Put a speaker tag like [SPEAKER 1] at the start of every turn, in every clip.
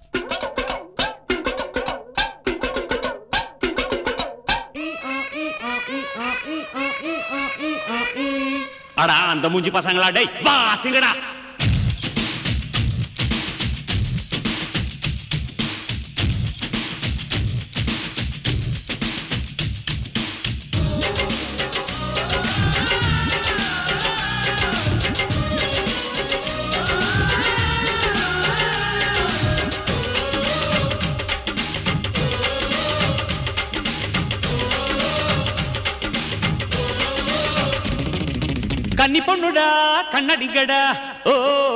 [SPEAKER 1] அடா அந்த மூஞ்சி பசங்களா டேய் வா சிங்கடா கன்னி பொண்ணுடா கண்ணடிங்கடா ஓ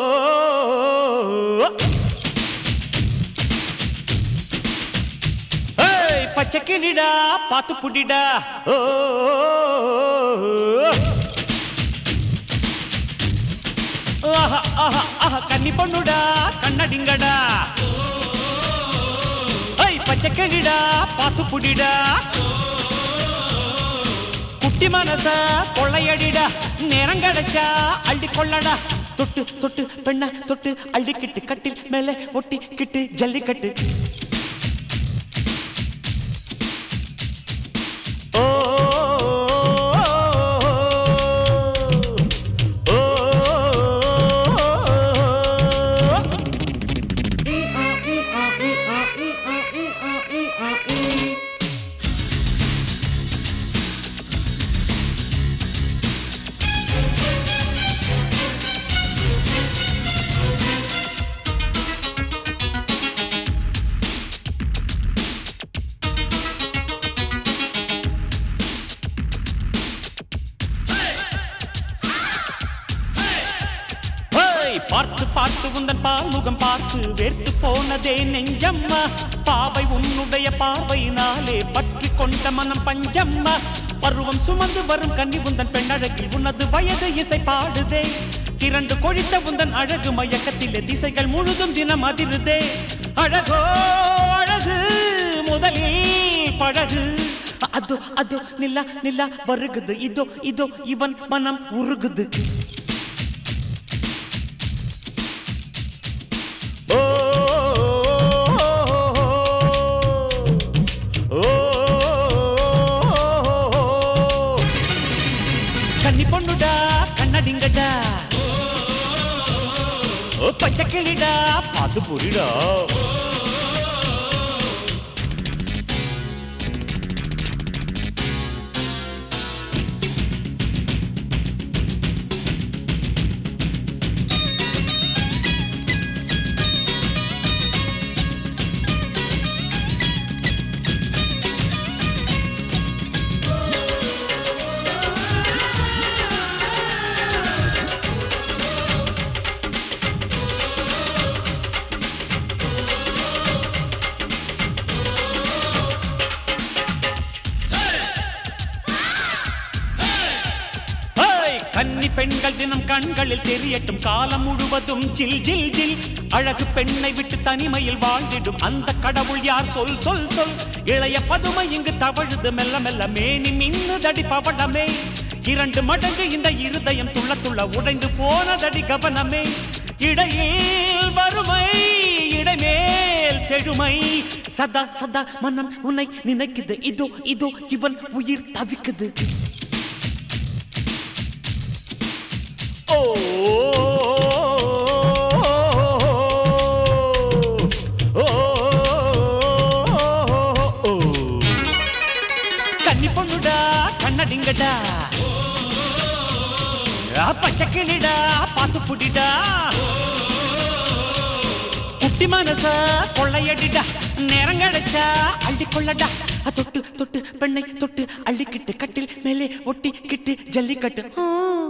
[SPEAKER 1] ஏய், பச்சை கிளிடா பாத்து புடிடா ஓ ஆஹா ஆஹா ஆஹா கன்னி பொண்ணுடா கண்ணடிங்கடா ஏய் பச்சை கிளிடா பாத்து புடிடா குட்டி மனச கொள்ளையடிடா நேரம் கிடைச்சா அள்ளி கொள்ளடா தொட்டு தொட்டு பெண்ண தொட்டு அள்ளிக்கிட்டு கட்டில் மேலே ஒட்டி கிட்டு ஜல்லிக்கட்டு ஓ ஓ, ஓ, ஹேய், பார்த்து பார்த்து உந்தன் பால்முகம் பார்த்து வேர்த்து போனதே நெஞ்சம்மா பாவை உன்னுடைய பார்வையினாலே பற்றி கொண்ட மனம் பஞ்சம்மா பருவம் சுமந்து வரும் கன்னி உந்தன் பெண்ணழகில் உனது வயது இசை பாடுதே திரண்டு கொழித்த உந்தன் அழகு மயக்கத்திலே திசைகள் முழுதும் தினம் அதிருதே அழகோ அழகு முதலில் பழகு அது அது நில்லா நில்லா வருகுது இதோ இதோ இவன் மனம் உருகுது ஓ ஓ கன்னி பொண்ணுடா கண்ணடிங்கடா ஓ பச்சை கிளிடா பாத்து புரிடா ஹேய், கன்னி பெண்கள் தினம் கண்களில் தெரியட்டும் காலம் முழுவதும் ஜில் ஜில் ஜில் அழகு பெண்ணை விட்டு தனிமையில் வாழ்ந்திடும் அந்த கடவுள் யார் சொல் சொல் சொல் இளைய பதுமை இங்கு தவழுது மெல்ல மெல்ல மேனி மின்னுதடி பவளமே இரண்டு மடங்கு இந்த இருதயம் துள்ள துள்ள உடைந்து போனதடி கவனமே இடையில் வறுமை இடைமேல் செழுமை சதா சதா மனம் உன்னை நினைக்குது இதோ இதோ இவன் உயிர் தவிக்குது ஓ கன்னி பொண்ணுடா கண்ணடிங்கடா பச்சை கிளிடா பாத்து புடிடா குட்டி மனச கொள்ளையடிடா நேரம் கிடைச்சா அள்ளி கொள்ளடா தொட்டு தொட்டு பெண்ணை தொட்டு அள்ளிக்கிட்டு கட்டில் மேலே ஒட்டி கிட்டு ஜல்லிக்கட்டு ஆ